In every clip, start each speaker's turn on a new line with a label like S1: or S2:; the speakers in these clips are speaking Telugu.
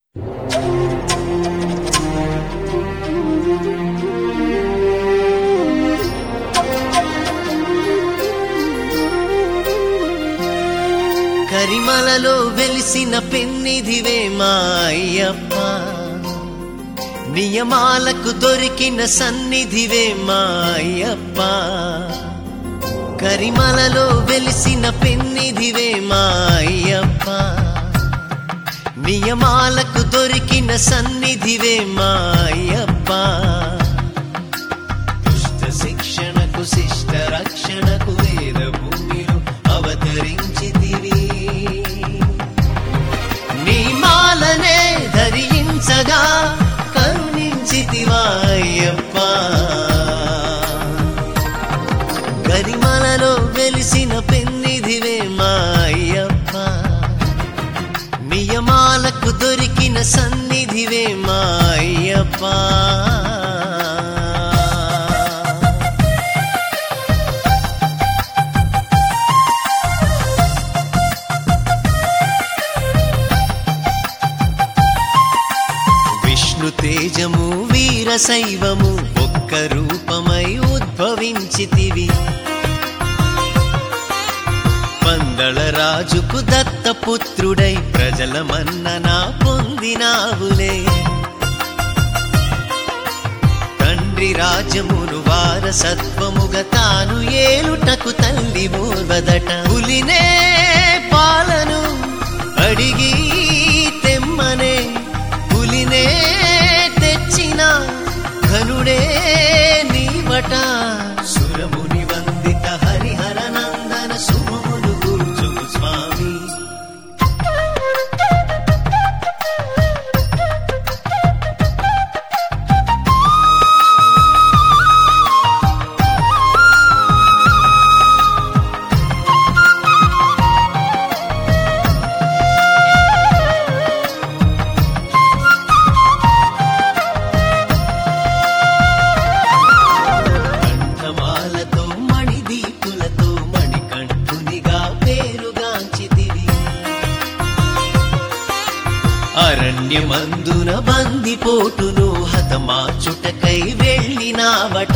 S1: కరిమలలో వెలిసిన పెన్నిధివే మా అయ్యప్ప నియమాలకు దొరికిన సన్నిధివే మా అయ్యప్ప కరిమలలో వెలిసిన పెన్నిధివే మా అయ్యప్ప నియమాలకు దొరికిన సన్నిధివే మా అయ్యప్ప దుష్ట శిక్షణకు శిష్ట రక్షణకు వేద భూమిలో అవతరించితివి నీ మాలనే ధరించగా కరుణించితివా అయ్యప్ప గరిమలలో వెలిసిన పెన్నిధివే మా అయ్యప్ప నియమాలకు దొరికిన సన్నిధివే మా అయ్యప్ప విష్ణు తేజము వీర శైవము ఒక్క రూపమై ఉద్భవించితివి పందళ రాజుకు దత్తపుత్రుడై ప్రజల మన్ననా పొందినావులే తండ్రి రాజమును వారసత్వముగా తాను ఏలుటకు తల్లి మోర్వదట పులినే పాలను అడిగి తెమ్మనే పులినే తెచ్చిన ఘనుడే నీవట సురముని వందిత హరిహర నందన సుమమును కూర్చుము స్వామి కంఠమాలతో మణిదీపులతో మణికంఠునిగా పేరుగాంచితివి అరణ్యమందున బందిపోటును హతమార్చుటకై వెళ్ళినావట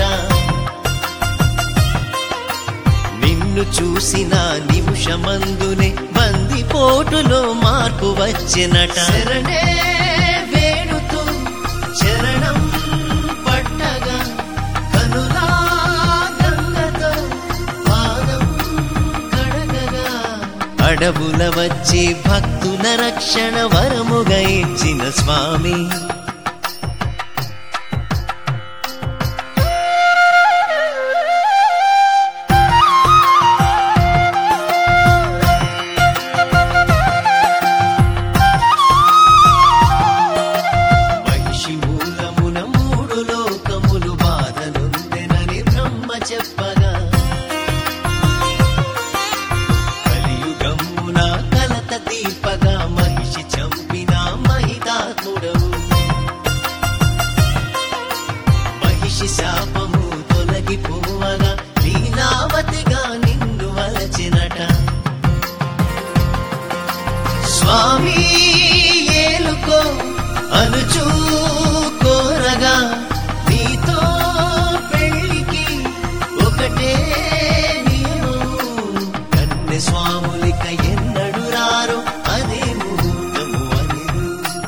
S1: నిన్ను చూసిన నిమిషమందునే బందిపోటులో మార్పు వచ్చినట శరణే వేడుతూ చరణం పట్టగా కనులా గంగతో పాదం కడగగా అడవుల వచ్చి భక్తుల రక్షణ వరముగా ఇచ్చిన స్వామి మహిషి మూలమున మూడు లోకములు బాధనుందెనని బ్రహ్మ చెప్పగా కలియుగమ్మున కలత దీపగా మహిషి చంపిన మహితాత్ముడవు మహిషి శాపము తొలగిపోవగా లీలావతిగా నిన్ను వలచినట స్వామి ఏలుకో అనుచూ కోరగా నీతో పెళ్ళికి ఒకటే నియమము కన్నె స్వాములిక ఎన్నడు రారో అదే ముహూర్తము అనిరు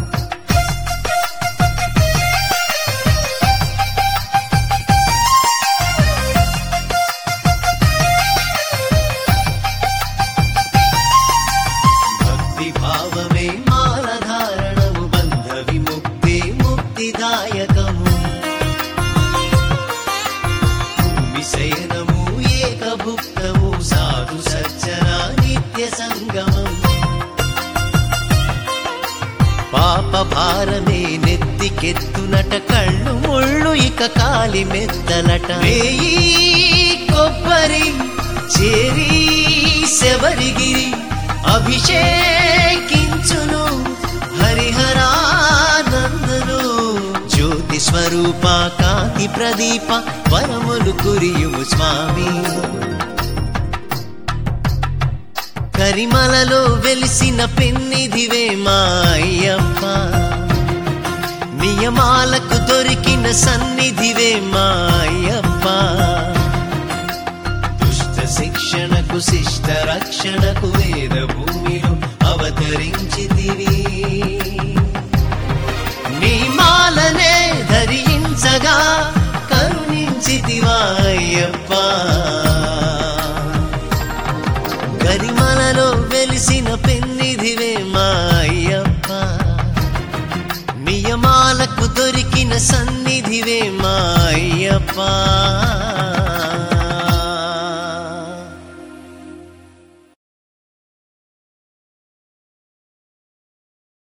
S1: భక్తి భావమే మాలధారణము బంధ విముక్తి ముక్తిదాయకము భూమి శయనము ఏకభుక్తము సాధు సజ్జన నిత్య సంగమం పాప భారమే నెత్తికెత్తునట కళ్ళు ముళ్ళు ఇక కాలి మెత్తలట వేయి కొబ్బరి చేరి శబరిగిరి అభిషేకించును హరిహరానందను జ్యోతి స్వరూప కాంతి ప్రదీప వరములు కురియుము స్వామి కరిమలలో వెలిసిన పెన్నిధివే మా అయ్యప్ప నియమాలకు దొరికిన సన్నిధివే మాయప్ప దుష్ట శిక్షణకు శిష్ట రక్షణకు వేద భూమిలో అవతరించితివి నీ మాలనే ధరించగా కరుణించితివాయప్ప గరిమలలో వెలిసిన పెన్నిధివే మాయప్ప నియమాలకు దొరికిన సన్నిధివే మాయప్ప